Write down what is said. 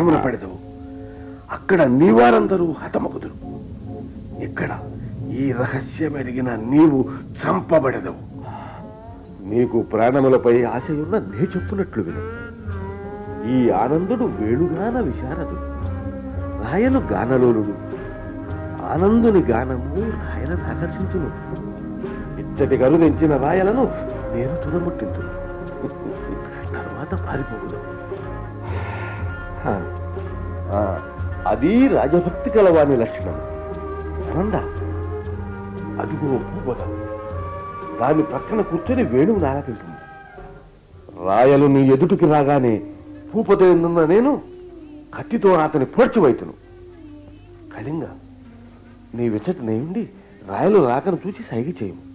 వశమున పడెదవు అక్కడ నీవారందరూ హతమగుదురు ఇక్కడ ఈ రహస్యం ఎరిగిన నీవు చంపబడెదవు నీకు ప్రాణములపై ఆశయున్న నే చెప్పునట్లు విను ఈ ఆనందుడు వేణుగాన విశారదుడు రాయలు గానలోలుడు ఆనందుని గానము రాయలను ఆకర్షించును ఇచ్చటి గరుదెంచిన రాయలను నేను తుదముట్టించు తర్వాత పారిపోదు అది రాజభక్తి కలవాని లక్షణం ఆనంద అదిగో భూపదం దాని ప్రక్కన కూర్చొని వేణువు నాలకింటుంది రాయలు నీ ఎదుటికి రాగానే భూపత ఎందున్న నేను కత్తితో అతని పొడ్చివైతును కళింగ నీ విచ్చట నేయుండి రాయలు రాకను చూసి సైగ చేయము